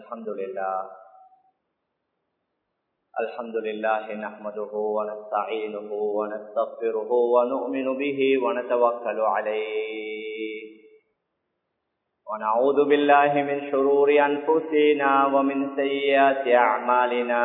الحمد لله الحمد لله نحمده ونستعينه ونستغفره ونؤمن به ونتوكل عليه ونعوذ بالله من شرور أنفسنا ومن سيئات أعمالنا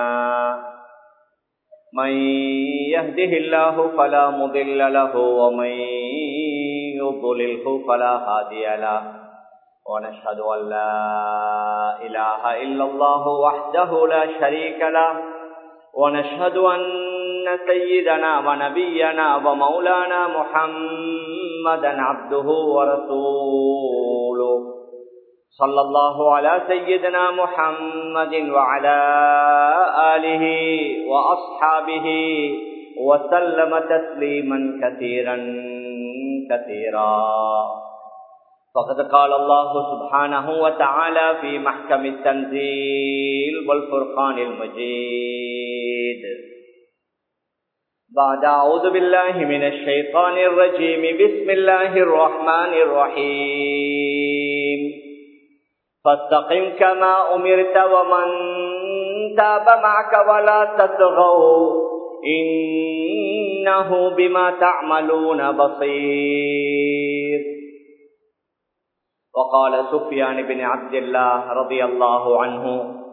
من يهده الله فلا مضل له ومن يضلله فلا هادي له ونشهد أن لا إله إلا الله وحده لا شريك له ونشهد أن سيدنا ونبينا ومولانا محمدا عبده ورسوله صلى الله على سيدنا محمد وعلى آله وأصحابه وسلم تسليما كثيرا كثيرا فقد قال الله سبحانه وتعالى في محكم التنزيل والفرقان المجيد بعد أعوذ بالله من الشيطان الرجيم بسم الله الرحمن الرحيم فاستقم كما أمرت ومن تاب معك ولا تتغوا إنه بما تعملون بصير وقال سفيان بن عبد الله رضي الله عنه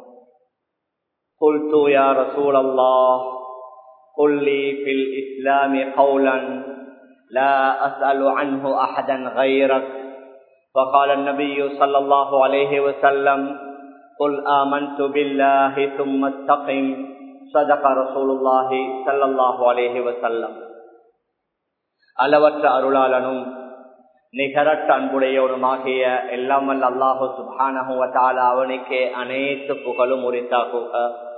قلت يا رسول الله قل لي في الإسلام قولا لا أسأل عنه أحدا غيرك فقال النبي صلى الله عليه وسلم قل آمنت بالله ثم استقم صدق رسول الله صلى الله عليه وسلم அளவற்ற அருளாளனும் நிகரற்ற அன்புடையவனுமாகிய எல்லாம் வல்ல அல்லாஹு சுபானகுவத்தால அவனுக்கே அனைத்து புகழும் உரித்தாகுக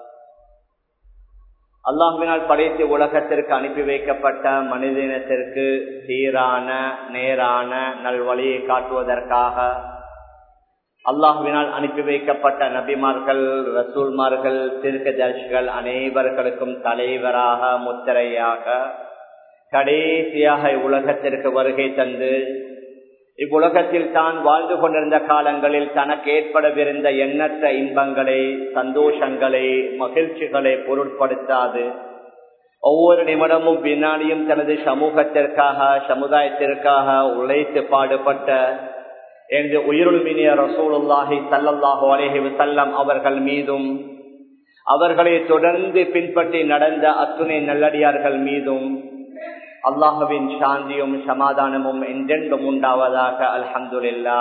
அல்லாஹுவினால் படைத்து உலகத்திற்கு அனுப்பி வைக்கப்பட்ட மனிதனத்திற்கு சீரான நேரான நல்வழியை காட்டுவதற்காக அல்லாஹுவினால் அனுப்பி வைக்கப்பட்ட நபிமார்கள் ரசூல்மார்கள் திருக்கதர்ஷிகள் அனைவர்களுக்கும் தலைவராக முத்திரையாக கடைசியாக இவ்வுலகத்திற்கு வருகை தந்து இவ்வுலகத்தில் தான் வாழ்ந்து கொண்டிருந்த காலங்களில் தனக்கு ஏற்படவிருந்த எண்ணற்ற இன்பங்களை சந்தோஷங்களை மகிழ்ச்சிகளை பொருட்படுத்தாது ஒவ்வொரு நிமிடமும் வினாடியும் தனது சமூகத்திற்காக சமுதாயத்திற்காக உழைத்து பாடுபட்ட என்று உயிருள்மினிய ரசூலுல்லாஹி சல்லல்லாஹு அலேஹி வசல்லம் அவர்கள் மீதும் அவர்களை தொடர்ந்து பின்பற்றி நடந்த அத்துணை நல்லடியார்கள் மீதும் அல்லாஹுவின் சாந்தியும் சமாதானமும் என்றென்றும் உண்டாவதாக அல்ஹம்துல்லா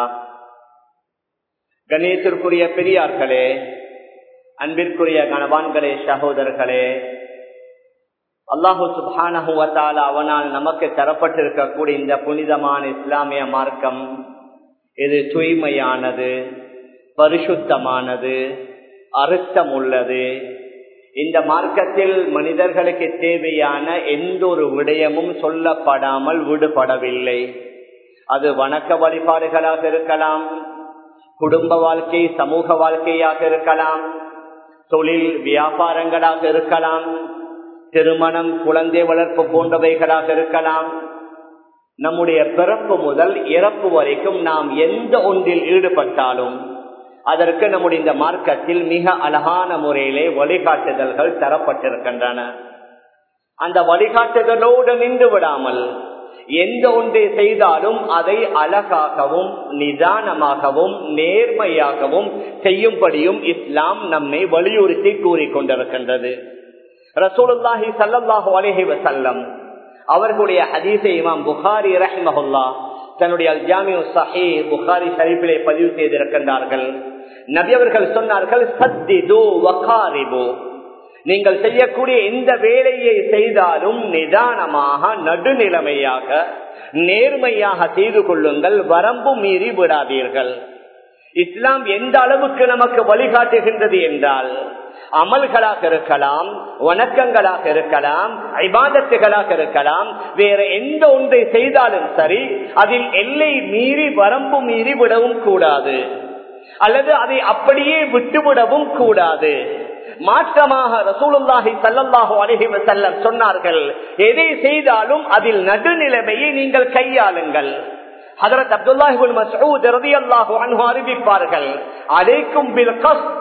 கணேசத்திற்குரிய பெரியார்களே அன்பிற்குரிய கணவான்களே சகோதரர்களே அல்லாஹு சுபானகுவத்தால் அவனால் நமக்கு தரப்பட்டிருக்கக்கூடிய இந்த புனிதமான இஸ்லாமிய மார்க்கம் இது தூய்மையானது பரிசுத்தமானது அறுத்தம் உள்ளது இந்த மார்க்கத்தில் மனிதர்களுக்கு தேவையான எந்த ஒரு விடயமும் சொல்லப்படாமல் விடுபடவில்லை அது வணக்க வழிபாடுகளாக இருக்கலாம் குடும்ப வாழ்க்கை சமூக வாழ்க்கையாக இருக்கலாம் தொழில் வியாபாரங்களாக இருக்கலாம் திருமணம் குழந்தை வளர்ப்பு போன்றவைகளாக இருக்கலாம் நம்முடைய பிறப்பு முதல் இறப்பு வரைக்கும் நாம் எந்த ஒன்றில் ஈடுபட்டாலும் அதற்கு நம்முடைய இந்த மார்க்கத்தில் மிக அழகான முறையிலே வழிகாட்டுதல்கள் தரப்பட்டிருக்கின்றன அந்த வழிகாட்டுதலோடு நின்று விடாமல் எந்த ஒன்றை செய்தாலும் அதை அழகாகவும் நிதானமாகவும் நேர்மையாகவும் செய்யும்படியும் இஸ்லாம் நம்மை வலியுறுத்தி கூறிக்கொண்டிருக்கின்றது ரசூலுல்லாஹி சல்லாஹு அலேஹி வசல்லம் அவர்களுடைய ஹதீசை இமாம் புகாரி ரஹ்மஹுல்லா தன்னுடைய ஜாமியு சஹி புகாரி ஷரீஃபிலே பதிவு செய்திருக்கின்றார்கள் நபி அவர்கள் சொன்னார்கள் சத்திது வகாரிபு நீங்கள் செய்யக்கூடிய எந்த வேலையை செய்தாலும் நிதானமாக நடுநிலைமையாக நேர்மையாக செய்து கொள்ளுங்கள் வரம்பு மீறி விடாதீர்கள் இஸ்லாம் எந்த அளவுக்கு நமக்கு வழிகாட்டுகின்றது என்றால் அமல்களாக இருக்கலாம் வணக்கங்களாக இருக்கலாம் ஐபாதத்துகளாக இருக்கலாம் வேற எந்த ஒன்றை செய்தாலும் சரி அதில் எல்லை மீறி வரம்பு மீறி விடவும் கூடாது அல்லது அதை அப்படியே விட்டுவிடவும் கூடாது மாற்றமாக ரசூலுல்லாஹி சல்லல்லாஹு அலைஹி வஸல்லம் சொன்னார்கள் எதை செய்தாலும் அதில் நடுநிலைமையை நீங்கள் கையாளுங்கள் ஹதரத் அப்துல்லாஹி இப்னு மஸ்ஊத் ரலியல்லாஹு அன்ஹு அறிவிப்பார்கள் அலைக்கும் பில் கஸ்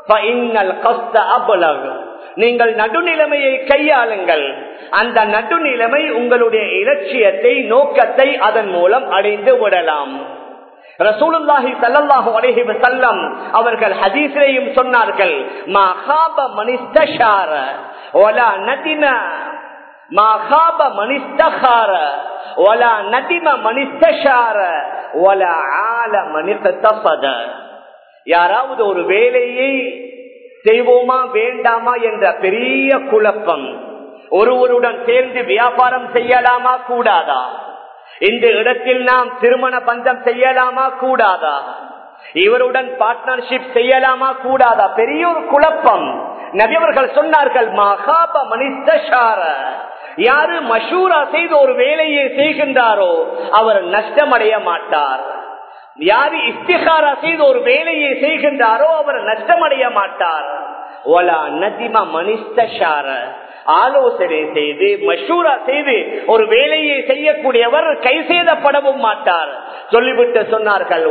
நீங்கள் நடுநிலைமையை கையாளுங்கள் அந்த நடுநிலைமை உங்களுடைய இலட்சியத்தை நோக்கத்தை அதன் மூலம் அடைந்து விடலாம் ரசூலுல்லாஹி ஸல்லல்லாஹு அலைஹி வஸல்லம் அவர்கள் ஹதீஸிலேயும் சொன்னார்கள் மா காப மனிஸ்தஷார வலா நதிம மா காப மனிஸ்தகார வலா நதிம மனிஸ்தஷார வலா ஆல மனிஸ்தஃபத யாராவது ஒரு வேலையை செய்வோமா வேண்டாமா என்ற பெரிய குழப்பம் ஒருவருடன் சேர்ந்து வியாபாரம் செய்யலாமா கூடாதா இந்த இடத்தில் நாம் திருமண பந்தம் செய்யலாமா கூடாதா இவருடன் பார்ட்னர்ஷிப் செய்யலாமா கூடாதா பெரிய ஒரு குழப்பம் நபியவர்கள் சொன்னார்கள் மகாப மனிதஷார யாரு மஷூரா செய்து ஒரு வேலையை செய்கின்றாரோ அவர் நஷ்டமடைய மாட்டார் யாரு இஸ்திகாரா செய்து ஒரு வேலையை செய்கின்றாரோ அவர் நஷ்டமடைய மாட்டார் ஒலா நதிமா மனிஸ்தஷார ஆலோசனை செய்து மஷூரா செய்து ஒரு வேலையை செய்யக்கூடியவர் கை சேதப்படவும் மாட்டார் சொல்லிவிட்டு சொன்னார்கள்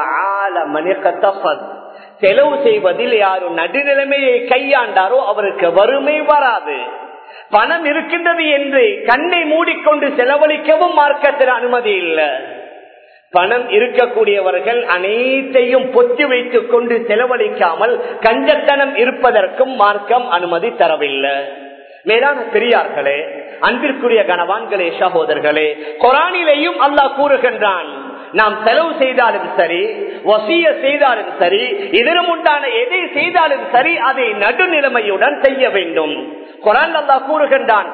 செலவு செய்வதில் யாரும் நடுநிலைமையை கையாண்டாரோ அவருக்கு வறுமை வராது பணம் இருக்கின்றது என்று கண்ணை மூடிக்கொண்டு செலவழிக்கவும் மார்க்கத்தில் அனுமதி இல்லை பணம் இருக்கக்கூடியவர்கள் அனைத்தையும் பொத்தி வைத்துக் கொண்டு செலவழிக்காமல் கஞ்சத்தனம் இருப்பதற்கும் மார்க்கம் அனுமதி தரவில்லை மேலான பெரியார்களே அன்பிற்குரிய கணவான்களே சகோதரர்களே கொரானிலேயும் அல்லாஹ் கூறுகின்றான் நாம் செலவு செய்தாலும் சரி வசிய செய்தாலும் சரி இதரம் உண்டான எதை செய்தாலும் சரி அதை நடுநிலைமையுடன் செய்ய வேண்டும் குரான் அல்லா கூறுகின்றான்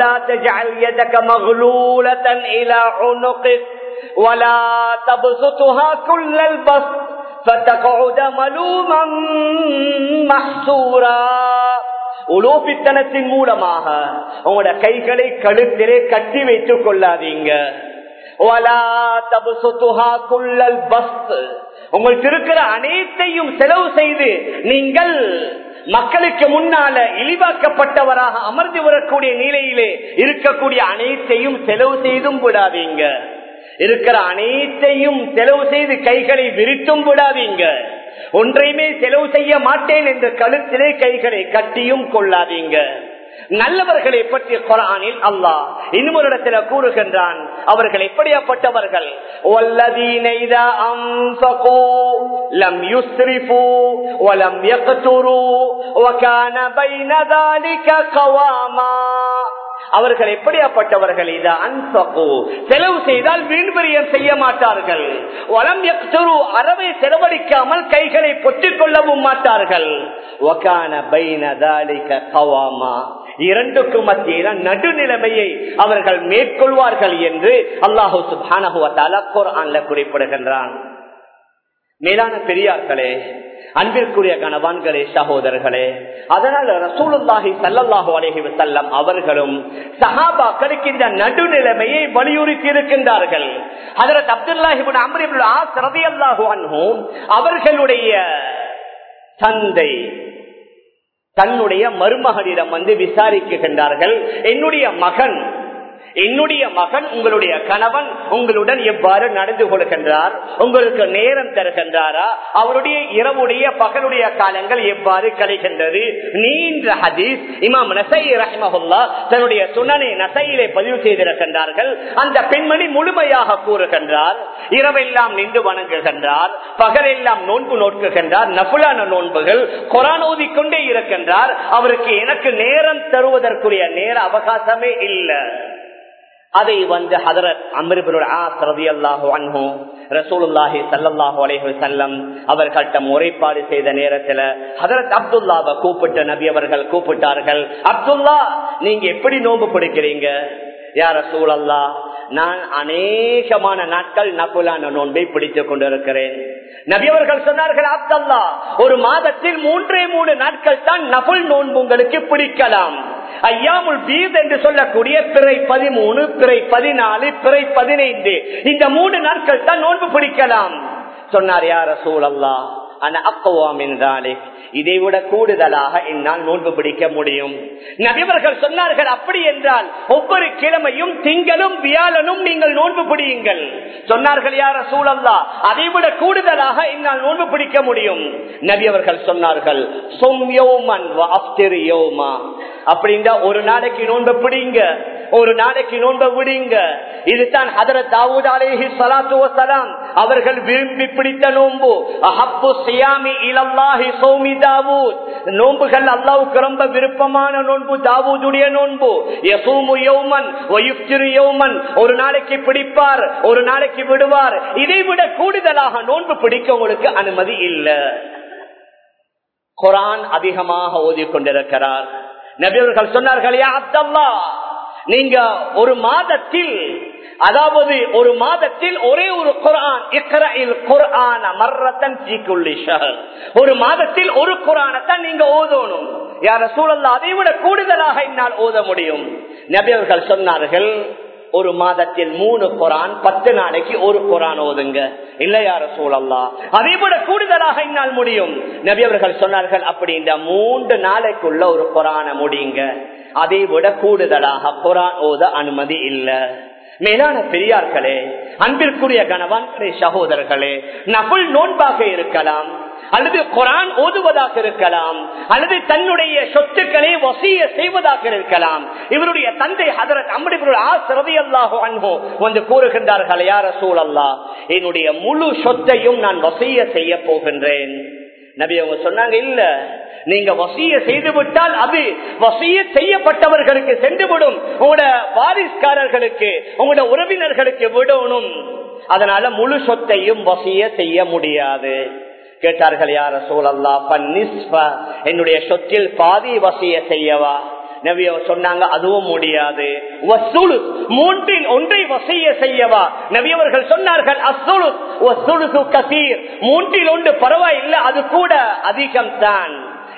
ولا تبسطها كل البسط فتقعد ملوما محسورا உலோபித்தனத்தின் மூலமாக உங்களோட கைகளை கழுத்திலே கட்டி வைத்துக் கொள்ளாதீங்க உங்களுக்கு இருக்கிற அனைத்தையும் செலவு செய்து நீங்கள் மக்களுக்கு முன்னால இழிவாக்கப்பட்டவராக அமர்ந்து வரக்கூடிய நிலையிலே இருக்கக்கூடிய அனைத்தையும் செலவு செய்தும் விடாதீங்க இருக்கிற அனைத்தையும் செலவு செய்து கைகளை விரித்தும் விடாதீங்க ஒன்றையுமே செலவு செய்ய மாட்டேன் என்ற கழுத்திலே கைகளை கட்டியும் கொள்ளாதீங்க நல்லவர்களை பற்றி குரானில் அல்லாஹ் இன்னொரு இடத்துல கூறுகின்றான் அவர்கள் எப்படியாப்பட்டவர்கள் அவர்கள் எப்படியாப்பட்டவர்கள் இது அன்பகு செலவு செய்தால் வீண்பிரியம் செய்ய மாட்டார்கள் வளம் எக்தரு அறவை செலவழிக்காமல் கைகளை பொத்திக் கொள்ளவும் மாட்டார்கள் இரண்டுக்கும் மத்தியில நடுநிலைமையை அவர்கள் மேற்கொள்வார்கள் என்று அல்லாஹூ சுபானகுவத்தால குறிப்பிடுகின்றான் மேலான பெரியார்களே அன்பிற்குரிய கணவான்களே சகோதரர்களே அதனால ரசூலுல்லாஹி சல்லல்லாஹு அலைஹி வஸல்லம் அவர்களும் சஹாபாக்களுக்கு இந்த நடுநிலைமையை வலியுறுத்தி இருக்கின்றார்கள் ஹஜரத் அப்துல்லாஹி இப்னு அம்ர் இப்னு ஆஸ் ரலியல்லாஹு அன்ஹு அவர்களுடைய தந்தை தன்னுடைய மருமகனிடம் வந்து விசாரிக்கின்றார்கள் என்னுடைய மகன் என்னுடைய மகன் உங்களுடைய கணவன் உங்களுடன் எவ்வாறு நடந்து கொள்கின்றார் உங்களுக்கு நேரம் தருகின்றாரா அவருடைய இரவுடைய பகலுடைய காலங்கள் எவ்வாறு கலைகின்றது நீண்ட ஹதீஸ் இமாம் நசை ரஹ்மஹுல்லா தன்னுடைய சுனனை நசையிலே பதிவு செய்திருக்கின்றார்கள் அந்த பெண்மணி முழுமையாக கூறுகின்றார் இரவெல்லாம் நின்று வணங்குகின்றார் பகலெல்லாம் நோன்பு நோக்குகின்றார் நபுலான நோன்புகள் கொரான் ஓதிக்கொண்டே இருக்கின்றார் அவருக்கு எனக்கு நேரம் தருவதற்குரிய நேர அவகாசமே இல்லை அதை வந்து ஹதரத் ரசூலுல்லாஹி சல்லாஹூ அலைஹி செல்லம் அவர்கள்ட்ட முறைப்பாடு செய்த நேரத்துல ஹதரத் அப்துல்லாவை கூப்பிட்ட நபி அவர்கள் கூப்பிட்டார்கள் அப்துல்லா நீங்க எப்படி நோன்பு பிடிக்கிறீங்க யார சூழல்லா நான் அநேகமான நாட்கள் நகுலான நோன்பை பிடித்துக் கொண்டிருக்கிறேன் நபியவர்கள் சொன்னார்கள் அப்தல்லா ஒரு மாதத்தில் மூன்றே மூணு நாட்கள் தான் நபுல் நோன்பு உங்களுக்கு பிடிக்கலாம் ஐயாமுல் பீத் என்று சொல்லக்கூடிய பிறை பதிமூணு பிறை பதினாலு பிறை பதினைந்து இந்த மூணு நாட்கள் தான் நோன்பு பிடிக்கலாம் சொன்னார் யார சூழல்லா இதை விட கூடுதலாக என்னால் நோன்பு பிடிக்க முடியும் நபிவர்கள் சொன்னார்கள் அப்படி என்றால் ஒவ்வொரு கிழமையும் திங்களும் வியாழனும் நீங்கள் நோன்பு பிடியுங்கள் சொன்னார்கள் யார சூழல்லா அதை விட கூடுதலாக என்னால் நோன்பு பிடிக்க முடியும் நபி அவர்கள் சொன்னார்கள் அப்படின்னா ஒரு நாளைக்கு நோன்பு பிடிங்க ஒரு நாளைக்கு நோன்ப விடுங்க இதுதான் ஹதரத் தாவூத் அலேஹி சலாத்து வசலாம் அவர்கள் விரும்பி பிடித்த நோன்பு அஹப்பு சியாமி இலல்லாஹி சௌமி தாவூத் நோன்புகள் அல்லாவுக்கு ரொம்ப விருப்பமான நோன்பு தாவூதுடைய நோன்பு யசூமு யௌமன் வயுப்திரு யௌமன் ஒரு நாளைக்கு பிடிப்பார் ஒரு நாளைக்கு விடுவார் இதை விட கூடுதலாக நோன்பு பிடிக்க உங்களுக்கு அனுமதி இல்லை குரான் அதிகமாக ஓதிக்கொண்டிருக்கிறார் நபியவர்கள் சொன்னார்கள் யா அப்தல்லா நீங்க ஒரு மாதத்தில் அதாவது ஒரு மாதத்தில் ஒரே ஒரு குரான் இக்ரயில் குரான் மர்ரத்தன் சீக்குள்ளி ஷஹர் ஒரு மாதத்தில் ஒரு குரானத்தான் நீங்க ஓதணும் யார சூழல்ல அதை விட கூடுதலாக என்னால் ஓத முடியும் நபியவர்கள் சொன்னார்கள் ஒரு மாதத்தில் மூணு குரான் பத்து நாளைக்கு ஒரு குரான் ஓதுங்க இல்லையார சூழல்லா அதை விட கூடுதலாக என்னால் முடியும் நபி அவர்கள் சொன்னார்கள் அப்படி இந்த மூன்று நாளைக்குள்ள ஒரு குரான முடியுங்க அதை விட கூடுதலாக குரான் ஓத அனுமதி இல்லை மேலான பெரியார்களே அன்பிற்குரிய கணவான்களே சகோதரர்களே நகுல் நோன்பாக இருக்கலாம் அல்லது குரான் ஓதுவதாக இருக்கலாம் அல்லது தன்னுடைய சொத்துக்களை வசிய செய்வதாக இருக்கலாம் இவருடைய தந்தை ஹதரத் அம்படி அல்லாஹோ அன்போ வந்து கூறுகின்றார்கள் யார சூழல்லா என்னுடைய முழு சொத்தையும் நான் வசிய செய்ய போகின்றேன் நபி அவங்க சொன்னாங்க இல்ல நீங்க வசிய செய்து விட்டால் அது வசிய செய்யப்பட்டவர்களுக்கு சென்றுவிடும் உங்களோட வாரிஸ்காரர்களுக்கு உங்களோட உறவினர்களுக்கு விடணும் அதனால முழு சொத்தையும் வசிய செய்ய முடியாது கேட்டார்கள் யார சூழல்லா பன்னிஸ்வ என்னுடைய சொத்தில் பாதி வசிய செய்யவா நபி சொன்னாங்க அதுவும் முடியாது மூன்றில் ஒன்றை வசிய செய்யவா நபி அவர்கள் சொன்னார்கள் அசுலு கசீர் மூன்றில் ஒன்று பரவாயில்லை அது கூட அதிகம் தான்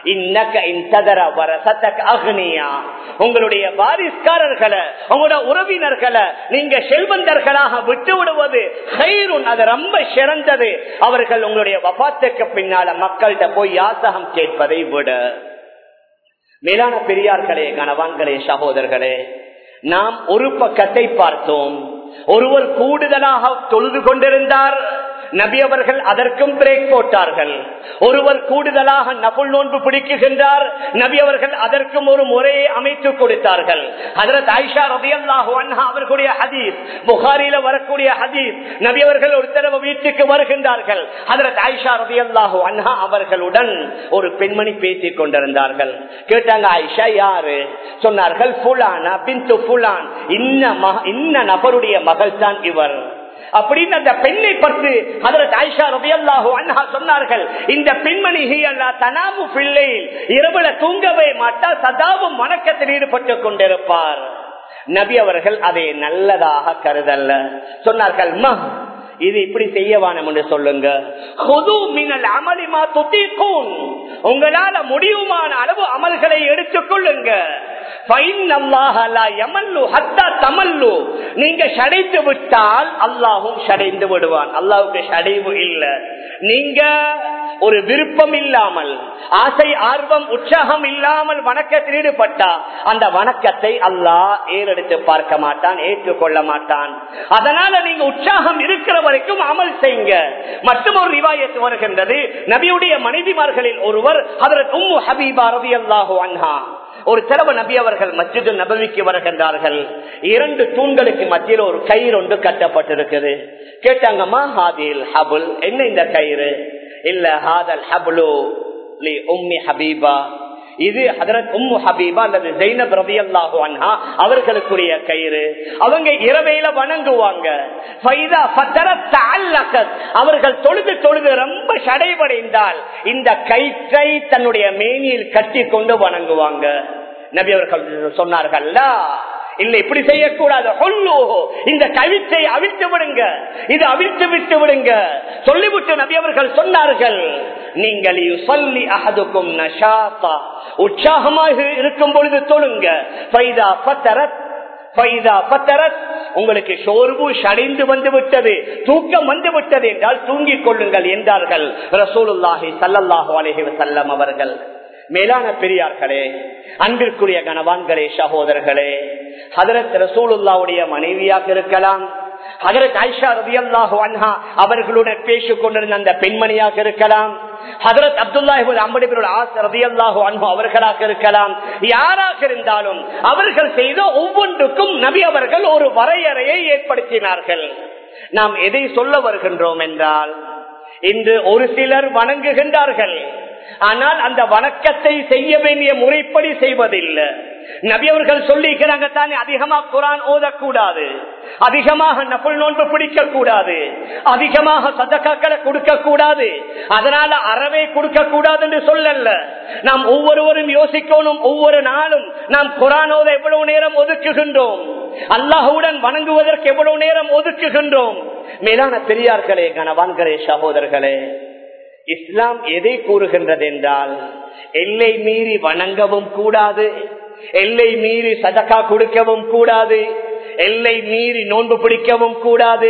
உங்களுடைய வாரிஸ்காரர்களை உங்களோட உறவினர்களை நீங்க செல்வந்தர்களாக விட்டு விடுவது அது ரொம்ப சிறந்தது அவர்கள் உங்களுடைய வபாத்துக்கு பின்னால மக்கள்கிட்ட போய் யாசகம் கேட்பதை விட மேலான பெரியார்களே கணவான்களே சகோதரர்களே நாம் ஒரு பக்கத்தை பார்த்தோம் ஒருவர் கூடுதலாக தொழுது கொண்டிருந்தார் நபி அவர்கள் அதற்கும் பிரேக் போட்டார்கள் ஒருவர் கூடுதலாக நபுல் நோன்பு பிடிக்குகின்றார் நபி அவர்கள் அதற்கும் ஒரு முறையை அமைத்து கொடுத்தார்கள் அதற்கு ஐஷா ரபியல்லாஹு அன்ஹா அவர்களுடைய ஹதீஸ் புகாரில வரக்கூடிய ஹதீஸ் நபி அவர்கள் ஒரு தடவை வீட்டுக்கு வருகின்றார்கள் அதற்கு ஐஷா ரபியல்லாஹு அன்ஹா அவர்களுடன் ஒரு பெண்மணி பேசிக் கொண்டிருந்தார்கள் கேட்டாங்க ஐஷா யாரு சொன்னார்கள் புலானா பிந்து புலான் இன்ன இன்ன நபருடைய மகள் தான் இவர் அப்படின்னு அந்த பெண்ணை பற்றி அதற்கு ஆயிஷா ரபியல்லாஹு அண்ணா சொன்னார்கள் இந்த பெண்மணி தனாமு பிள்ளை இரவுல தூங்கவே மாட்டால் சதாவும் வணக்கத்தில் ஈடுபட்டு கொண்டிருப்பார் நபி அவர்கள் அதை நல்லதாக கருதல்ல சொன்னார்கள் ம இது இப்படி செய்யவானம் என்று சொல்லுங்க உங்களால முடிவுமான அளவு அமல்களை எடுத்துக் நீங்க சடைந்து விட்டால் அல்லாஹும் சடைந்து விடுவான் அல்லாவுக்கு சடைவு இல்ல நீங்க ஒரு விருப்பம் இல்லாமல் ஆசை ஆர்வம் உற்சாகம் இல்லாமல் வணக்கத்தில் ஈடுபட்டா அந்த வணக்கத்தை அல்லாஹ் ஏறெடுத்து பார்க்க மாட்டான் ஏற்றுக்கொள்ள மாட்டான் அதனால நீங்க உற்சாகம் இருக்கிற வரைக்கும் அமல் செய்யுங்க மற்றும் ஒரு ரிவாயத்து வருகின்றது நபியுடைய மனைவிமார்களில் ஒருவர் அதற்கு உம்மு ஹபீபா ரவி அல்லாஹு அன்ஹா ஒரு தடவை நபி அவர்கள் மஸ்ஜிது நபவிக்கு வருகின்றார்கள் இரண்டு தூண்களுக்கு மத்தியில் ஒரு கயிறு ஒன்று கட்டப்பட்டிருக்குது கேட்டாங்கம்மா ஹாதில் ஹபுல் என்ன இந்த கயிறு இல்ல ஹாதல் ஹபுலு உம்மி ஹபீபா இது ஹதரத் உம்மு ஹபீபா அல்லது ஜெயினப் ரபி அல்லாஹு அன்ஹா அவர்களுக்குரிய கயிறு அவங்க இரவையில வணங்குவாங்க அவர்கள் தொழுது தொழுது ரொம்ப சடைவடைந்தால் இந்த கயிற்றை தன்னுடைய மேனியில் கட்டி கொண்டு வணங்குவாங்க நபி அவர்கள் சொன்னார்கள் இல்ல இப்படி செய்யக்கூடாது இந்த கவித்தை அவிழ்த்து விடுங்க இது அவிழ்த்து விட்டு விடுங்க சொல்லிவிட்டு நபி அவர்கள் சொன்னார்கள் நீங்கள் சொல்லி அகதுக்கும் நஷாத்தா உற்சாகமாக இருக்கும் பொழுது தொழுங்க உங்களுக்கு சோர்வு சடைந்து வந்து விட்டது தூக்கம் வந்து விட்டது என்றால் தூங்கிக் கொள்ளுங்கள் என்றார்கள் ரசூலுல்லாஹி சல்லல்லாஹு அலைஹி வஸல்லம் அவர்கள் மேலான பெரியார்களே அன்பிற்குரிய கணவான்களே சகோதரர்களே ஹதரத் ரசூலுல்லாவுடைய மனைவியாக இருக்கலாம் ஹதரத் ஐஷா ரவி அல்லாஹு அன்ஹா அவர்களுடன் பேசிக் கொண்டிருந்த அந்த பெண்மணியாக இருக்கலாம் ஹதரத் அப்துல்லாஹிபுல் அம்படிபுல் ஆஸ் ரவி அல்லாஹு அன்ஹு அவர்களாக இருக்கலாம் யாராக இருந்தாலும் அவர்கள் செய்த ஒவ்வொன்றுக்கும் நபி அவர்கள் ஒரு வரையறையை ஏற்படுத்தினார்கள் நாம் எதை சொல்ல வருகின்றோம் என்றால் இன்று ஒரு சிலர் வணங்குகின்றார்கள் ஆனால் அந்த வணக்கத்தை செய்ய வேண்டிய முறைப்படி செய்வதில்லை நபி அவர்கள் சொல்லிக்கிறாங்க தானே அதிகமா குரான் ஓதக்கூடாது அதிகமாக நபுல் நோன்பு பிடிக்க கூடாது அதிகமாக சதக்காக்களை கொடுக்க கூடாது அதனால அறவே கொடுக்க கூடாது என்று சொல்லல நாம் ஒவ்வொருவரும் யோசிக்கணும் ஒவ்வொரு நாளும் நாம் குரான் ஓத எவ்வளவு நேரம் ஒதுக்குகின்றோம் அல்லாஹுடன் வணங்குவதற்கு எவ்வளவு நேரம் ஒதுக்குகின்றோம் மேலான பெரியார்களே கணவான்களே சகோதரர்களே இஸ்லாம் எதை கூறுகின்றது என்றால் எல்லை மீறி வணங்கவும் கூடாது எல்லை மீறி சதக்கா கொடுக்கவும் கூடாது எல்லை மீறி நோன்பு பிடிக்கவும் கூடாது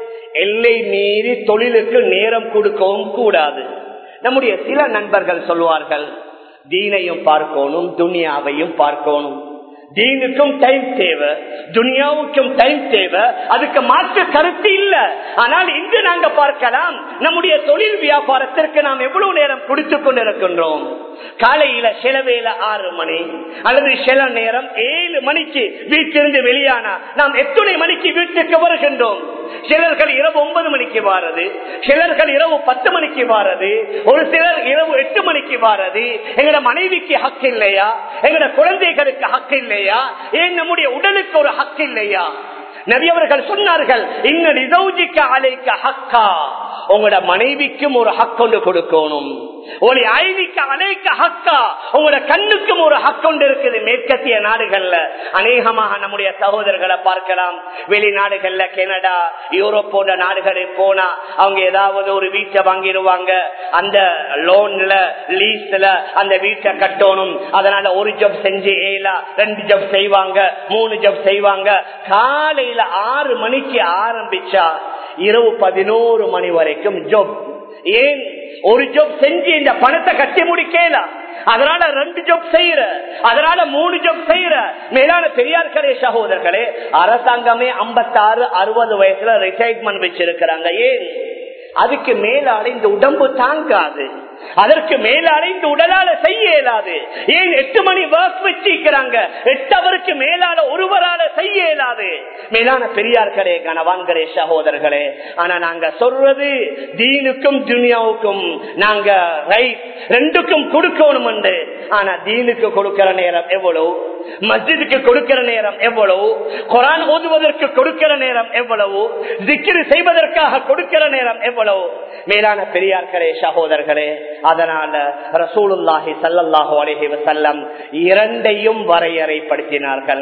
எல்லை மீறி தொழிலுக்கு நேரம் கொடுக்கவும் கூடாது நம்முடைய சில நண்பர்கள் சொல்வார்கள் தீனையும் பார்க்கணும் துனியாவையும் பார்க்கணும் தீனுக்கும் டைம் தேவை துனியாவுக்கும் டைம் தேவை அதுக்கு மாற்று கருத்து இல்ல ஆனால் இன்று நாங்க பார்க்கலாம் நம்முடைய தொழில் வியாபாரத்திற்கு நாம் எவ்வளவு நேரம் குடித்துக் கொண்டிருக்கின்றோம் காலையில சில வேலை ஆறு மணி அல்லது சில நேரம் ஏழு மணிக்கு வீட்டிலிருந்து வெளியானா நாம் எத்தனை மணிக்கு வீட்டுக்கு வருகின்றோம் சிலர்கள் இரவு ஒன்பது மணிக்கு வாரது சிலர்கள் இரவு பத்து மணிக்கு வாரது ஒரு சிலர் இரவு எட்டு மணிக்கு வாரது எங்கட மனைவிக்கு ஹக்கு இல்லையா எங்கட குழந்தைகளுக்கு ஹக்கு இல்லையா ஏன் நம்முடைய உடலுக்கு ஒரு ஹக்கு இல்லையா நபி அவர்கள் சொன்னார்கள் இன்னொரு அலைக்க ஹக்கா உங்களோட மனைவிக்கும் ஒரு ஹக் கொண்டு கொடுக்கணும் ஒரு ஐவிக்கு அலைக்க ஹக்கா உங்களோட கண்ணுக்கும் ஒரு ஹக் கொண்டு இருக்குது மேற்கத்திய நாடுகள்ல அநேகமாக நம்முடைய சகோதரர்களை பார்க்கலாம் வெளிநாடுகள்ல கனடா யூரோப் போன்ற நாடுகளுக்கு போனா அவங்க ஏதாவது ஒரு வீட்டை வாங்கிடுவாங்க அந்த லோன்ல லீஸ்ல அந்த வீட்டை கட்டணும் அதனால ஒரு ஜப் செஞ்சு ஏலா ரெண்டு ஜப் செய்வாங்க மூணு ஜப் செய்வாங்க காலையில ஆறு மணிக்கு ஆரம்பிச்சா இரவு பதினோரு மணி வரைக்கும் ஜப் ஏன் ஒரு ஜப் செஞ்சு இந்த பணத்தை கட்டி முடிக்கலாம் அதனால ரெண்டு ஜப் செய்யற அதனால மூணு ஜப் செய்யற மேலான பெரியார்களே சகோதரர்களே அரசாங்கமே ஐம்பத்தாறு அறுபது வயசுல ரிட்டைர்மெண்ட் வச்சிருக்கிறாங்க ஏன் அதுக்கு மேலால இந்த உடம்பு தாங்காது அதற்கு மேலால இந்த உடலால செய்ய இயலாது ஏன் எட்டு மணி ஒர்க் வச்சிருக்கிறாங்க எட்டு அவருக்கு மேலால ஒருவரால செய்ய இயலாது மேலான பெரியார்களே கனவான்களே சகோதரர்களே ஆனா நாங்க சொல்றது தீனுக்கும் துனியாவுக்கும் நாங்க ரைட் ரெண்டுக்கும் கொடுக்கணும் உண்டு ஆனா தீனுக்கு கொடுக்கிற நேரம் எவ்வளவு மஸ்ஜிதுக்கு கொடுக்கிற நேரம் எவ்வளவு குரான் ஓதுவதற்கு கொடுக்கிற நேரம் எவ்வளவு திக்கிரி செய்வதற்காக கொடுக்கிற நேரம் எவ்வளவு மேலான பெரியார்களே சகோதரர்களே அதனால ரசூலுல்லாஹி சல்லல்லாஹு அலைஹி வஸல்லம் இரண்டையும் வரையறைப்படுத்தினார்கள்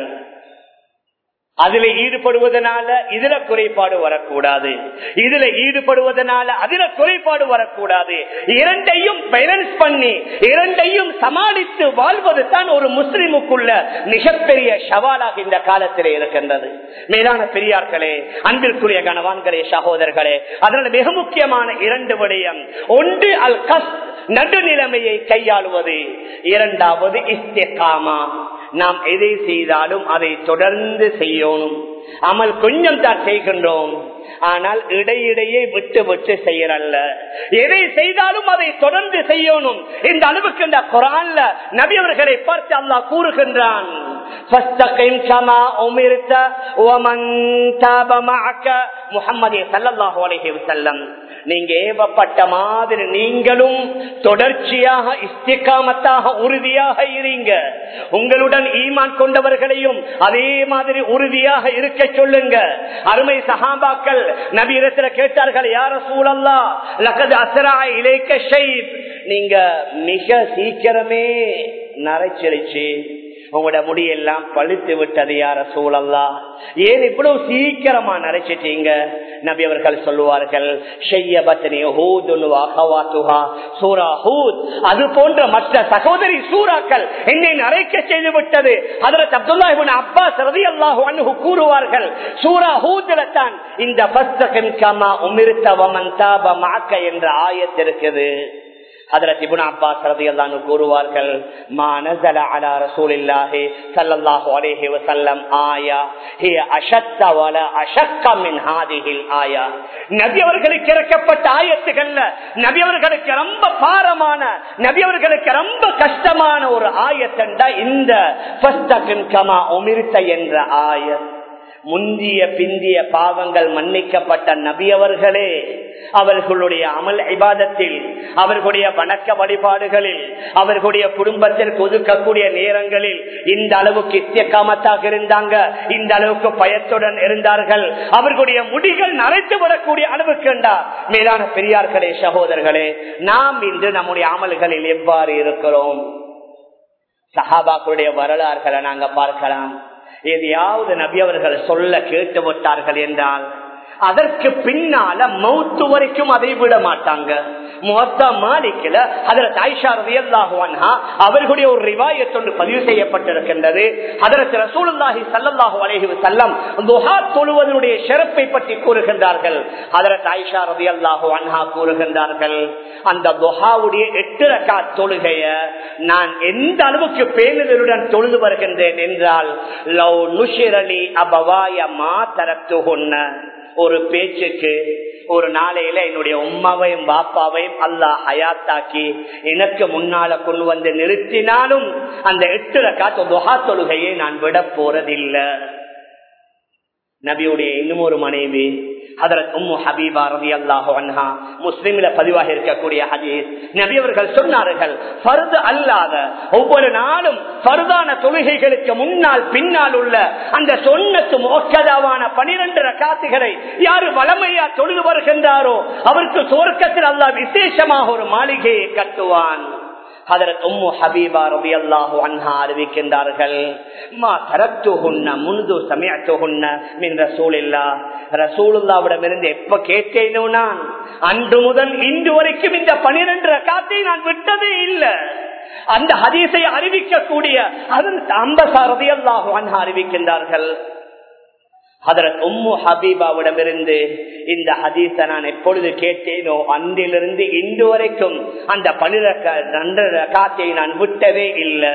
அதுல ஈடுபடுவதனால இதுல குறைபாடு வரக்கூடாது இதுல ஈடுபடுவதனால அதுல குறைபாடு வரக்கூடாது இரண்டையும் பேலன்ஸ் பண்ணி இரண்டையும் சமாளித்து வாழ்வது தான் ஒரு முஸ்லிமுக்குள்ள மிகப்பெரிய சவாலாக இந்த காலத்திலே இருக்கின்றது மேலான பெரியார்களே அன்பிற்குரிய கணவான்களே சகோதரர்களே அதனால மிக முக்கியமான இரண்டு விடயம் ஒன்று அல் கஸ் நடுநிலைமையை கையாளுவது இரண்டாவது இஸ்திகாமா நாம் எதை செய்தாலும் அதை தொடர்ந்து செய்யணும் அமல் கொஞ்சம் தான் செய்கின்றோம் ஆனால் இடையிடையே விட்டு விட்டு செய்யறல்ல எதை செய்தாலும் அதை தொடர்ந்து செய்யணும் இந்த அளவுக்கு இந்த குரான்ல நபி அவர்களை பார்த்து அல்லா கூறுகின்றான் நீங்க ஏவப்பட்ட மாதிரி நீங்களும் தொடர்ச்சியாக இஸ்திகாமத்தாக உறுதியாக இருங்க உங்களுடன் ஈமான் கொண்டவர்களையும் அதே மாதிரி உறுதியாக இருக்க சொல்லுங்க அருமை சகாபாக்கள் நபீரத்துல கேட்டார்கள் யார சூழல்லா லக்கது அசரா இலைக்க ஷெய்ப் நீங்க மிக சீக்கிரமே நரைச்சிருச்சு உங்களோட முடியெல்லாம் பழுத்து விட்டது யார சூழல்லா ஏன் இவ்வளவு சீக்கிரமா நரைச்சிட்டீங்க நபி அவர்கள் சொல்லுவார்கள் அது போன்ற மற்ற சகோதரி சூறாக்கள் என்னை நரைக்க செய்து விட்டது அதற்கு அப்துல்லா அப்பாஸ் ரவி அல்லாஹு கூறுவார்கள் சூரா ஹூதுல தான் இந்த என்ற ஆயத்து இருக்குது ஹதரத் இப்னு அப்பாஸ் ரலியல்லாஹு கூறுவார்கள் மா நஸல அலா ரசூலில்லாஹி ஸல்லல்லாஹு அலைஹி வஸல்லம் ஆயா ஹிய அஷத்த வல அஷக்க மின் ஹாதிஹில் ஆயா நபி அவர்களுக்கு இறக்கப்பட்ட ஆயத்துகள்ல நபி அவர்களுக்கு ரொம்ப பாரமான நபி அவர்களுக்கு ரொம்ப கஷ்டமான ஒரு ஆயத்தண்டா இந்த ஃபஸ்தகின் கமா உமிர்த்த என்ற ஆயத் முந்திய பிந்திய பாவங்கள் மன்னிக்கப்பட்ட நபி அவர்களே அவர்களுடைய அமல் இபாதத்தில் அவர்களுடைய வணக்க வழிபாடுகளில் அவர்களுடைய குடும்பத்தில் ஒதுக்கக்கூடிய நேரங்களில் இந்த அளவுக்கு இத்தியக்காமத்தாக இருந்தாங்க இந்த அளவுக்கு பயத்துடன் இருந்தார்கள் அவர்களுடைய முடிகள் நரைத்து விடக்கூடிய அளவுக்கு என்றா மேலான பெரியார்களே சகோதரர்களே நாம் இன்று நம்முடைய அமல்களில் எவ்வாறு இருக்கிறோம் சஹாபாக்களுடைய வரலாறுகளை நாங்க பார்க்கலாம் எதையாவது நபி அவர்கள் சொல்ல கேட்டு விட்டார்கள் என்றால் அதற்கு பின்னால மௌத்து வரைக்கும் அதை விட மாட்டாங்க மாலிக்கல அதற்கு ஐஷா ரதியல்லாஹுவன்ஹா அவர்களுடைய ஒரு ரிவாயத் ஒன்று பதிவு செய்யப்பட்டிருக்கின்றது அதற்கு ரசூலுல்லாஹி சல்லல்லாஹு அலைஹி வஸல்லம் துஹா தொழுவதனுடைய சிறப்பை பற்றி கூறுகின்றார்கள் அதற்கு ஐஷா ரதியல்லாஹு அன்ஹா கூறுகின்றார்கள் அந்த துஹாவுடைய எட்டு ரக்காத் தொழுகைய நான் எந்த அளவுக்கு பேணுதலுடன் தொழுது வருகின்றேன் என்றால் லவ் நுஷிரலி அபவாய மா தரத்துகுன்ன ஒரு பேச்சுக்கு ஒரு நாளையில என்னுடைய உம்மாவையும் பாப்பாவையும் அல்லாஹ் ஹயாத்தாக்கி எனக்கு முன்னால கொண்டு வந்து நிறுத்தினாலும் அந்த எட்டு ரக்காத்து துஹா தொழுகையை நான் விட போறதில்லை நபியுடைய இன்னும் ஒரு மனைவி ஹதரத் உம்மு ஹபீபா ரவி அல்லாஹு அன்ஹா முஸ்லிம்ல பதிவாக இருக்கக்கூடிய ஹதீஸ் நபி அவர்கள் சொன்னார்கள் பருது அல்லாத ஒவ்வொரு நாளும் பருதான தொழுகைகளுக்கு முன்னால் பின்னால் உள்ள அந்த சொன்னத்து மோக்கதாவான பனிரெண்டு ரகாத்துகளை யாரு வளமையா தொழுது வருகின்றாரோ அவருக்கு சுவர்க்கத்தில் அல்லாஹ் விசேஷமாக ஒரு மாளிகையை கட்டுவான் ஹதரத் உம்மு ஹபீபா ரபி அல்லாஹு அன்ஹா அறிவிக்கின்றார்கள் மா தரத்துகுன்ன முன்து சமயத்துகுன்ன மின் ரசூலில்லா ரசூலுல்லாவிடமிருந்து எப்ப கேட்டேனோ நான் அன்று முதல் இன்று வரைக்கும் இந்த பனிரெண்டு ரகாத்தை நான் விட்டதே இல்லை அந்த ஹதீஸை அறிவிக்கக்கூடிய அதற்கு அம்பசா ரபி அல்லாஹு அன்ஹா அறிவிக்கின்றார்கள் ஹதரத் உம்மு ஹபீபாவிடமிருந்து இந்த ஹதீஸ நான் எப்பொழுது கேட்டேனோ அன்றிலிருந்து இன்று வரைக்கும் அந்த பனிரெண்டு காத்தை நான் விட்டவே இல்லை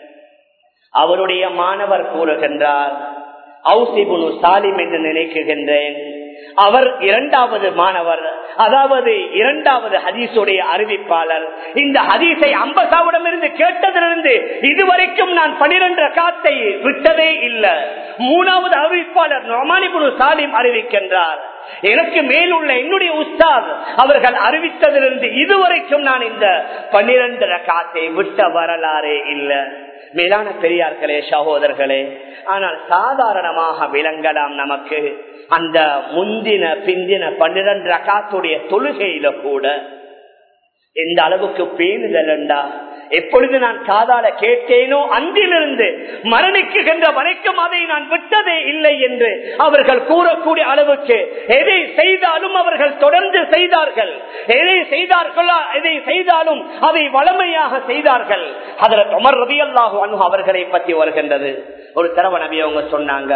அவருடைய மாணவர் கூறுகின்றார் அவுசிபுனு சாலிம் என்று நினைக்குகின்றேன் அவர் இரண்டாவது மாணவர் அதாவது இரண்டாவது ஹதீஸுடைய அறிவிப்பாளர் இந்த ஹதீஸை அம்பசாவிடம் இருந்து கேட்டதிலிருந்து இதுவரைக்கும் நான் பனிரெண்டு காத்தை விட்டதே இல்லை மூணாவது அறிவிப்பாளர் நொமானிபுனு சாலிம் அறிவிக்கின்றார் எனக்கு மேலுள்ள என்னுடைய உஸ்தாத் அவர்கள் அறிவித்ததிலிருந்து இதுவரைக்கும் நான் இந்த பன்னிரண்டு ரகாத்தை விட்ட வரலாறே இல்லை மேலான பெரியார்களே சகோதரர்களே ஆனால் சாதாரணமாக விளங்கலாம் நமக்கு அந்த முந்தின பிந்தின பன்னிரண்டு ரகாத்துடைய தொழுகையில கூட எந்த அளவுக்கு பேணுதல் எப்பொழுது நான் காதால கேட்டேனோ அன்றிலிருந்து மரணிக்குகின்ற வரைக்கும் அதை நான் விட்டதே இல்லை என்று அவர்கள் கூறக்கூடிய அளவுக்கு எதை செய்தாலும் அவர்கள் தொடர்ந்து செய்தார்கள் எதை செய்தார்களோ எதை செய்தாலும் அதை வளமையாக செய்தார்கள் அதில் அமர் ரவி அல்லாஹு அனு அவர்களை பற்றி வருகின்றது ஒரு தரவ நபி அவங்க சொன்னாங்க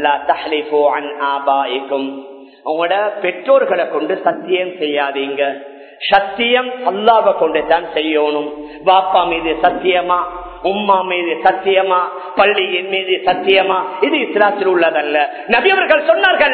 உங்களோட பெற்றோர்களை கொண்டு சத்தியம் செய்யாதீங்க சத்தியம் அல்லாவை கொண்டு தான் செய்யணும் பாப்பா மீது சத்தியமா உம்மா மீது சத்தியமா பள்ளியின் மீது சத்தியமா இது இஸ்லாத்தில் உள்ளதல்ல நபி அவர்கள் சொன்னார்கள்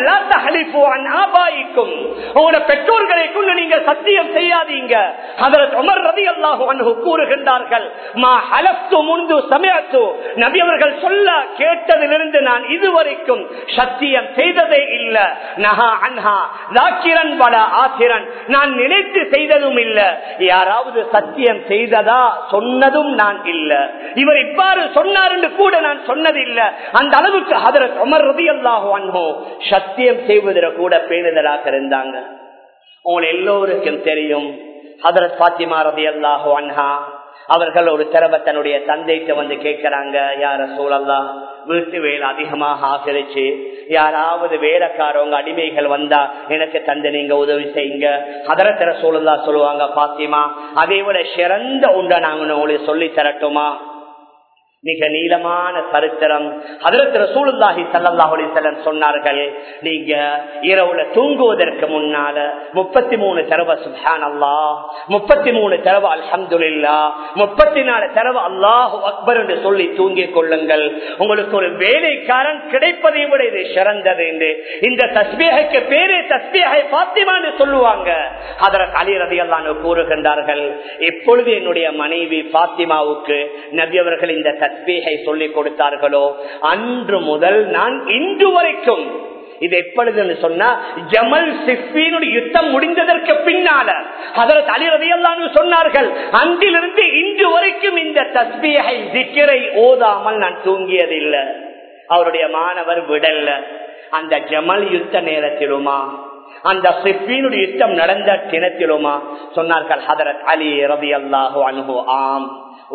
உங்களோட பெற்றோர்களை கொண்டு நீங்க சத்தியம் செய்யாதீங்க அதற்கு உமர் ரதி அல்லாஹு கூறுகின்றார்கள் மா ஹலப்து முன்பு சமயத்து நபி அவர்கள் சொல்ல கேட்டதிலிருந்து நான் இதுவரைக்கும் சத்தியம் செய்ததே இல்ல நகா அன்ஹா லாக்கிரன் பல ஆசிரன் நான் நினைத்து செய்ததும் இல்ல யாராவது சத்தியம் செய்ததா சொன்னதும் நான் இல்ல இவர் இவ்வாறு சொன்னார் என்று கூட நான் சொன்னதில்லை அந்த அளவுக்கு ஹதரத் உமர் ரதி அல்லாஹோ அன்ஹோ சத்தியம் செய்வதில் கூட பேணுதலாக இருந்தாங்க உங்களை எல்லோருக்கும் தெரியும் ஹதரத் பாத்திமா ரதி அல்லாஹோ அன்ஹா அவர்கள் ஒரு தடவை தன்னுடைய தந்தைக்கு வந்து கேட்கிறாங்க யார சூழல்லா வீட்டு வேலை அதிகமாக ஆகிருச்சு யாராவது வேலைக்காரவங்க அடிமைகள் வந்தா எனக்கு தந்தை நீங்க உதவி செய்யுங்க அதரத்திர சூழல்லா சொல்லுவாங்க பாத்திமா அதே விட சிறந்த உண்டை நாங்க உங்களுக்கு சொல்லி தரட்டுமா மிக நீளமான சரித்திரம் அதற்கு ரசூலுல்லாஹி ஸல்லல்லாஹு அலைஹி வஸல்லம் சொன்னார்கள் நீங்க இரவுல தூங்குவதற்கு முன்னால முப்பத்தி மூணு தடவை சுப்ஹானல்லாஹ் முப்பத்தி மூணு தடவை அல்ஹம்துலில்லாஹ் முப்பத்தி நாலு தடவை அல்லாஹு அக்பர் என்று சொல்லி தூங்கிக் கொள்ளுங்கள் உங்களுக்கு ஒரு வேலைக்காரன் கிடைப்பதை விட இது சிறந்தது என்று இந்த தஸ்பீஹைக்கு பேரே தஸ்பீஹை பாத்திமா என்று சொல்லுவாங்க அதற்கு அலி ரதியல்லான்னு கூறுகின்றார்கள் எப்பொழுது என்னுடைய மனைவி பாத்திமாவுக்கு நபி அவர்கள் இந்த தஸ்பீகை சொல்லிக் கொடுத்தார்களோ அன்று முதல் நான் இன்று வரைக்கும் இது எப்பொழுதுன்னு சொன்னா ஜமல் சிப்பினுடைய யுத்தம் முடிந்ததற்கு பின்னால அதற்கு அலிரதியல்லான்னு சொன்னார்கள் அன்றிலிருந்து இன்று வரைக்கும் இந்த தஸ்பீகை திக்கரை ஓதாமல் நான் தூங்கியதில்லை அவருடைய மாணவர் விடல்ல அந்த ஜமல் யுத்த நேரத்திலுமா அந்த சிப்பினுடைய யுத்தம் நடந்த தினத்திலுமா சொன்னார்கள் ஹதரத் அலி ரபி அல்லாஹு அனுபவ ஆம்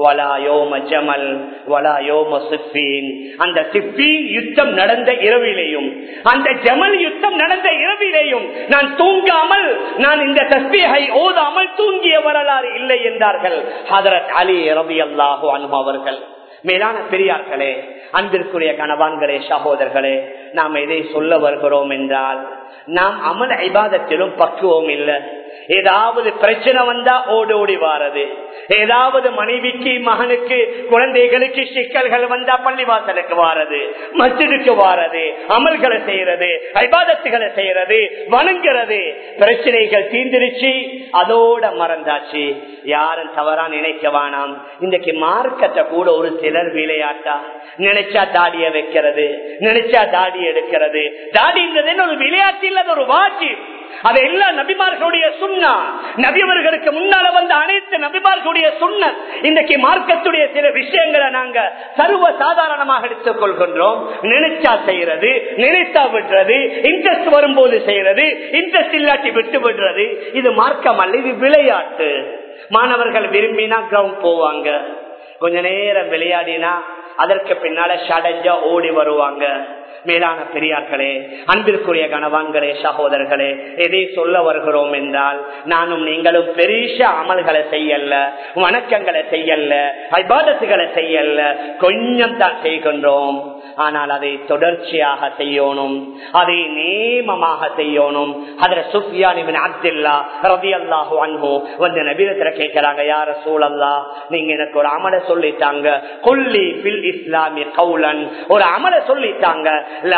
அந்த யுத்தம் நடந்த இரவிலேயும் அந்த ஜமல் யுத்தம் நடந்த இரவிலேயும் நான் தூங்காமல் நான் இந்த தஸ்பியை ஓதாமல் தூங்கிய வரலாறு இல்லை என்றார்கள் ஹதரத் அலி ரபி அல்லாஹு அனுபவ அவர்கள் மேலான பெரியார்களே அன்பிற்குரிய கணவான்களே சகோதரர்களே நாம் எதை சொல்ல வருகிறோம் என்றால் நாம் அமல் ஐபாதத்திலும் பக்குவம் இல்லை ஏதாவது பிரச்சனை வந்தா ஓடி ஓடி வாரது ஏதாவது மனைவிக்கு மகனுக்கு குழந்தைகளுக்கு சிக்கல்கள் வந்தா பள்ளிவாசலுக்கு வாரது மஸ்ஜிதுக்கு வாரது அமல்களை செய்யறது ஐபாதத்துகளை செய்யறது வணங்குறது பிரச்சனைகள் தீர்ந்துருச்சு அதோட மறந்தாச்சு யாரும் தவறா நினைக்க வேணாம் இன்றைக்கு மார்க்கத்தை கூட ஒரு சிலர் விளையாட்டா நினைச்சா தாடிய வைக்கிறது நினைச்சா தாடி எடுக்கிறது தாடின்றது ஒரு விளையாட்டு இல்லாத ஒரு வாட்சி அது எல்லா நபிமார்களுடைய சுண்ணா நபியவர்களுக்கு முன்னால வந்த அனைத்து நபிமார்களுடைய சுண்ண இன்றைக்கு மார்க்கத்துடைய சில விஷயங்களை நாங்க சர்வ சாதாரணமாக எடுத்துக் கொள்கின்றோம் நினைச்சா செய்யறது நினைத்தா விடுறது இன்ட்ரெஸ்ட் வரும்போது செய்யறது இன்ட்ரெஸ்ட் இல்லாட்டி விட்டு விடுறது இது மார்க்கம் அல்ல இது விளையாட்டு மாணவர்கள் விரும்பினா கிரவுண்ட் போவாங்க கொஞ்ச நேரம் விளையாடினா அதற்கு பின்னால சடஞ்சா ஓடி வருவாங்க மேலான பெரியார்களே அன்பிற்குரிய கணவான்களே சகோதரர்களே எதை சொல்ல வருகிறோம் என்றால் நானும் நீங்களும் பெரிய அமல்களை செய்யல வணக்கங்களை செய்யல ஐபாதத்துகளை செய்யல கொஞ்சம் தான் செய்கின்றோம் ஆனால் அதை தொடர்ச்சியாக செய்யணும் அதை நேமமாக செய்யணும் அதுல சுஃபியான் அப்துல்லா ரவி அல்லாஹு அன்பு வந்து நபீரத்துல கேட்கிறாங்க யார சூழல்லா நீங்க எனக்கு ஒரு அமலை சொல்லித்தாங்க கொல்லி பில் இஸ்லாமி கவுலன் ஒரு அமலை சொல்லித்தாங்க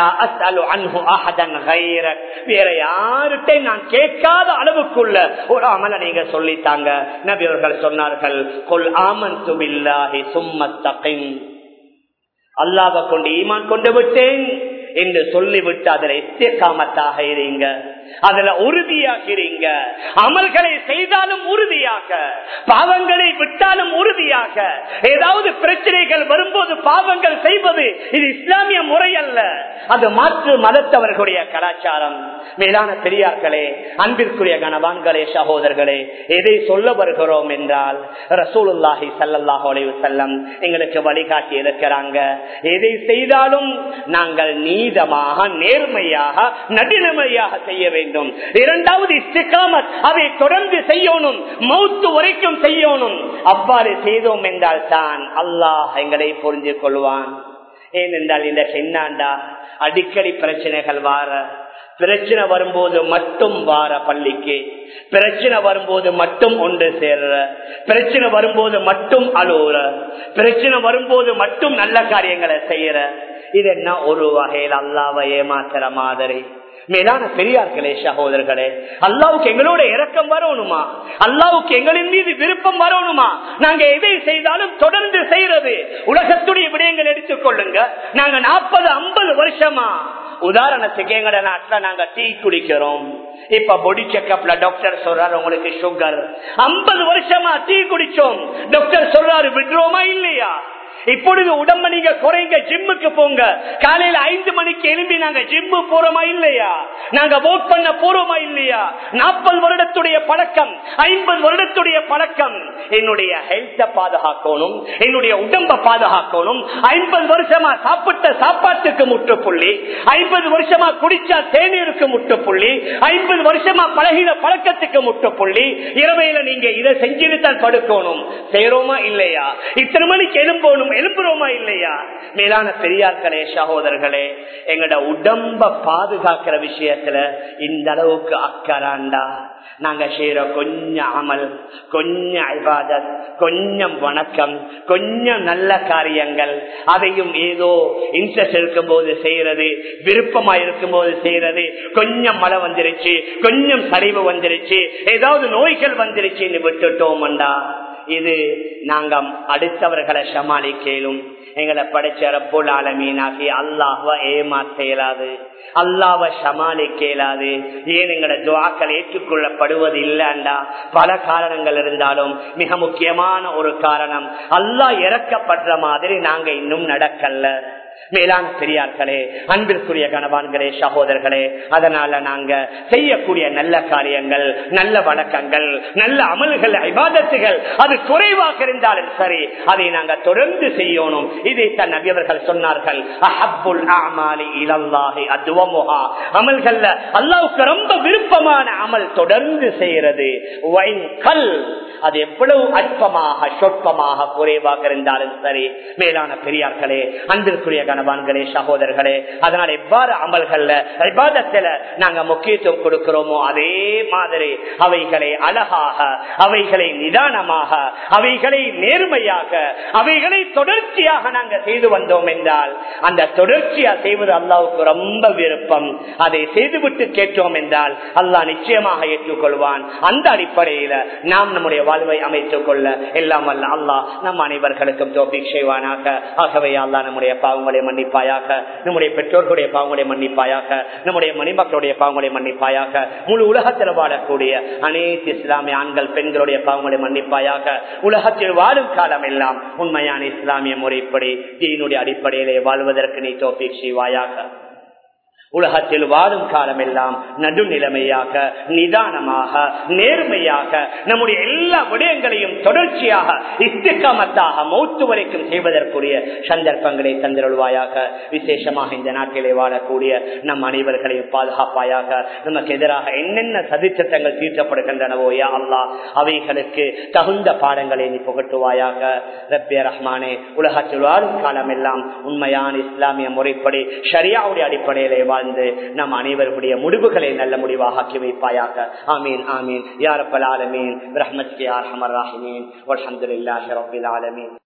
வேற யார்கிட்ட நான் கேட்காத அளவுக்குள்ள ஒரு அமலை நீங்க சொல்லித்தாங்க நபி அவர்கள் சொன்னார்கள் கொல் ஆமன் துபில்லாஹி சும்மத்தகின் அல்லாவை கொண்டு ஈமான் கொண்டு விட்டேன் என்று சொல்லிவிட்டு அதுல எத்தியக்காமத்தாக இருங்க அதுல உறுதியாகிறீங்க அமல்களை செய்தாலும் உறுதியாக பாவங்களை விட்டாலும் உறுதியாக ஏதாவது பிரச்சனைகள் வரும்போது பாவங்கள் செய்வது இது இஸ்லாமிய முறை அல்ல அது மாற்று மதத்தவர்களுடைய கலாச்சாரம் மேலான பெரியார்களே அன்பிற்குரிய கணவான்களே சகோதரர்களே எதை சொல்ல வருகிறோம் என்றால் ரசூலுல்லாஹி சல்லாஹ் செல்லம் எங்களுக்கு வழிகாட்டி இருக்கிறாங்க எதை செய்தாலும் நாங்கள் நீதமாக நேர்மையாக நடுநிலைமையாக செய்ய வேண்டும் இரண்டாவது இஸ்திகாமத் அதை தொடர்ந்து செய்யணும் மௌத்து வரைக்கும் செய்யணும் அவ்வாறு செய்தோம் என்றால் தான் அல்லாஹ் எங்களை புரிஞ்சு கொள்வான் ஏனென்றால் இந்த சென்னாண்டா அடிக்கடி பிரச்சனைகள் வார பிரச்சனை வரும்போது மட்டும் வார பள்ளிக்கு பிரச்சனை வரும்போது மட்டும் ஒன்று சேர்ற பிரச்சனை வரும்போது மட்டும் அழுவுற பிரச்சனை வரும்போது மட்டும் நல்ல காரியங்களை செய்யற இது என்ன ஒரு வகையில் அல்லாவை ஏமாத்துற மாதிரி மேலான பெரியார்களே சகோதரர்களே அல்லாவுக்கு எங்களோட இறக்கம் வரணுமா அல்லாவுக்கு எங்களின் மீது விருப்பம் வரணுமா நாங்க எதை செய்தாலும் தொடர்ந்து செய்யறது உலகத்துடைய விடயங்கள் எடுத்துக் கொள்ளுங்க நாங்க நாற்பது ஐம்பது வருஷமா உதாரணத்துக்கு எங்கட நாட்டுல நாங்க டீ குடிக்கிறோம் இப்ப பொடி செக்அப்ல டாக்டர் சொல்றாரு உங்களுக்கு சுகர் ஐம்பது வருஷமா டீ குடிச்சோம் டாக்டர் சொல்றாரு விடுறோமா இல்லையா இப்பொழுது உடம்ப நீங்க குறைங்க ஜிம்முக்கு போங்க காலையில ஐந்து மணிக்கு எழும்பி நாங்க ஜிம்மு போறோமா இல்லையா நாங்க ஓட் பண்ண போறோமா இல்லையா நாற்பது வருடத்துடைய பழக்கம் ஐம்பது வருடத்துடைய பழக்கம் என்னுடைய ஹெல்த்த பாதுகாக்கணும் என்னுடைய உடம்ப பாதுகாக்கணும் ஐம்பது வருஷமா சாப்பிட்ட சாப்பாட்டுக்கு முற்றுப்புள்ளி ஐம்பது வருஷமா குடிச்சா தேநீருக்கு முற்றுப்புள்ளி ஐம்பது வருஷமா பழகின பழக்கத்துக்கு முற்றுப்புள்ளி இரவையில நீங்க இதை செஞ்சுட்டு தான் படுக்கணும் செய்யறோமா இல்லையா இத்தனை மணிக்கு எழும்போணும் எழுப்புறோமா இல்லையா மேலான பெரியார்களே சகோதரர்களே எங்கட உடம்ப பாதுகாக்கிற விஷயத்துல இந்த அளவுக்கு அக்கறாண்டா நாங்க செய்யற கொஞ்சம் அமல் கொஞ்சம் ஐபாதத் கொஞ்சம் வணக்கம் கொஞ்சம் நல்ல காரியங்கள் அதையும் ஏதோ இன்ட்ரெஸ்ட் இருக்கும் போது செய்யறது விருப்பமா இருக்கும் போது செய்யறது கொஞ்சம் மழை வந்துருச்சு கொஞ்சம் சரிவு வந்துருச்சு ஏதாவது நோய்கள் வந்துருச்சுன்னு விட்டுட்டோம்டா இது நாங்க அடுத்தவர்களை சமாளிக்கலும் எங்களை படைச்ச ரப்புல் ஆலமீனாகி அல்லாஹ்வ ஏமாத்த இயலாது அல்லாவ சமாளிக்க இயலாது ஏன் எங்களோட துவாக்கள் ஏற்றுக்கொள்ளப்படுவது இல்லைண்டா பல காரணங்கள் இருந்தாலும் மிக முக்கியமான ஒரு காரணம் அல்லாஹ் இறக்கப்படுற மாதிரி நாங்க இன்னும் நடக்கல மேலான பெரியார்களே அன்பிற்குரிய கணவான்களே சகோதரர்களே அதனால நாங்க செய்யக்கூடிய நல்ல காரியங்கள் நல்ல வழக்கங்கள் நல்ல அமல்கள் ஐபாதத்துகள் அது குறைவாக இருந்தாலும் சரி அதை நாங்க தொடர்ந்து செய்யணும் இதைத்தான் நபியவர்கள் சொன்னார்கள் அஹப்புல் அமாலி இலல்லாஹி அதுவமுகா அமல்கள்ல அல்லாவுக்கு ரொம்ப விருப்பமான அமல் தொடர்ந்து செய்யறது வைன் கல் அது எவ்வளவு அற்பமாக சொற்பமாக குறைவாக இருந்தாலும் சரி மேலான பெரியார்களே அன்பிற்குரிய கணவான்களே சகோதரர்களே அதனால் எவ்வாறு அமல்கள்ல விவாதத்துல நாங்க முக்கியத்துவம் கொடுக்கிறோமோ அதே மாதிரி அவைகளை அழகாக அவைகளை நிதானமாக அவைகளை நேர்மையாக அவைகளை தொடர்ச்சியாக நாங்க செய்து வந்தோம் என்றால் அந்த தொடர்ச்சியா செய்வது அல்லாவுக்கு ரொம்ப விருப்பம் அதை செய்துவிட்டு கேட்டோம் என்றால் அல்லாஹ் நிச்சயமாக ஏற்றுக்கொள்வான் அந்த அடிப்படையில நாம் நம்முடைய வாழ்வை அமைத்துக் கொள்ள எல்லாம் அல்ல அல்லாஹ் நம் அனைவர்களுக்கும் தோப்பிக் செய்வானாக ஆகவே அல்லாஹ் நம்முடைய பாவங்களை மன்னிப்பாயாக நம்முடைய பெற்றோர்களுடைய பாவங்களை மன்னிப்பாயாக நம்முடைய மணிமக்களுடைய பாவங்களை மன்னிப்பாயாக முழு உலகத்தில் வாழக்கூடிய அனைத்து இஸ்லாமிய ஆண்கள் பெண்களுடைய பாவங்களை மன்னிப்பாயாக உலகத்தில் வாழும் காலம் எல்லாம் உண்மையான இஸ்லாமிய முறைப்படி தீனுடைய அடிப்படையிலே வாழ்வதற்கு நீ தோப்பிக் செய்வாயாக உலகத்தில் வாழும் காலமெல்லாம் நடுநிலைமையாக நிதானமாக நேர்மையாக நம்முடைய எல்லா விடயங்களையும் தொடர்ச்சியாக இஸ்திகாமத்தாக மௌத்து வரைக்கும் செய்வதற்குரிய சந்தர்ப்பங்களை தந்திருள்வாயாக விசேஷமாக இந்த நாட்டிலே வாழக்கூடிய நம் அனைவர்களையும் பாதுகாப்பாயாக நமக்கு எதிராக என்னென்ன சதிச்சட்டங்கள் தீர்க்கப்படுகின்றனவோ யா அல்லா அவைகளுக்கு தகுந்த பாடங்களை நீ புகட்டுவாயாக ரப்பிய ரஹ்மானே உலகத்தில் வாழும் காலமெல்லாம் உண்மையான இஸ்லாமிய முறைப்படி ஷரியாவுடைய அடிப்படையிலே வாழ்ந்து நம் அனைவருடைய முடிவுகளை நல்ல முடிவாக ஆக்கி வைப்பாயாக ஆமீன் ஆமீன் யார் பலாலமீன் ரஹ்மத் யார் ஹமர் ராஹிமீன் அலமதுல்லாஹி ரபில் ஆலமீன்